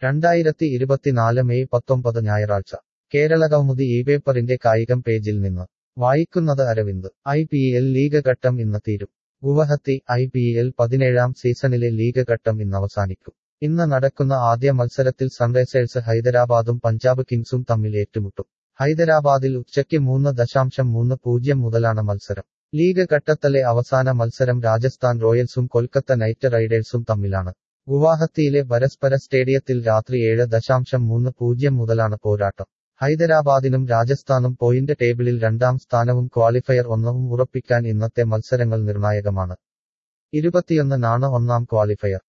രണ്ടായിരത്തി ഇരുപത്തിനാല് മെയ് പത്തൊമ്പത് ഞായറാഴ്ച കേരളകൗമുദി ഈ പേപ്പറിന്റെ കായികം പേജിൽ നിന്ന് വായിക്കുന്നത് Aravind I P L league ഘട്ടം ഇന്ന് തീരും ഗുവഹത്തി ഐ പി എൽ പതിനേഴാം സീസണിലെ ലീഗ് ഘട്ടം ഇന്ന് അവസാനിക്കും ഇന്ന് നടക്കുന്ന ആദ്യ മത്സരത്തിൽ സൺറൈസേഴ്സ് ഹൈദരാബാദും പഞ്ചാബ് കിങ്സും തമ്മിൽ ഏറ്റുമുട്ടും ഹൈദരാബാദിൽ ഉച്ചയ്ക്ക് മൂന്ന് ദശാംശം മൂന്ന് പൂജ്യം മുതലാണ് മത്സരം ലീഗ് ഘട്ടത്തിലെ അവസാന മത്സരം രാജസ്ഥാൻ റോയൽസും കൊൽക്കത്ത നൈറ്റ് റൈഡേഴ്സും തമ്മിലാണ് ഗുവാഹത്തിയിലെ പരസ്പര സ്റ്റേഡിയത്തിൽ രാത്രി ഏഴ് ദശാംശം മൂന്ന് പൂജ്യം മുതലാണ് പോരാട്ടം ഹൈദരാബാദിനും രാജസ്ഥാനും പോയിന്റ് ടേബിളിൽ രണ്ടാം സ്ഥാനവും ക്വാളിഫയർ ഒന്നവും ഉറപ്പിക്കാൻ ഇന്നത്തെ മത്സരങ്ങൾ നിർണായകമാണ് ഇരുപത്തിയൊന്നിനാണ് ഒന്നാം ക്വാളിഫയർ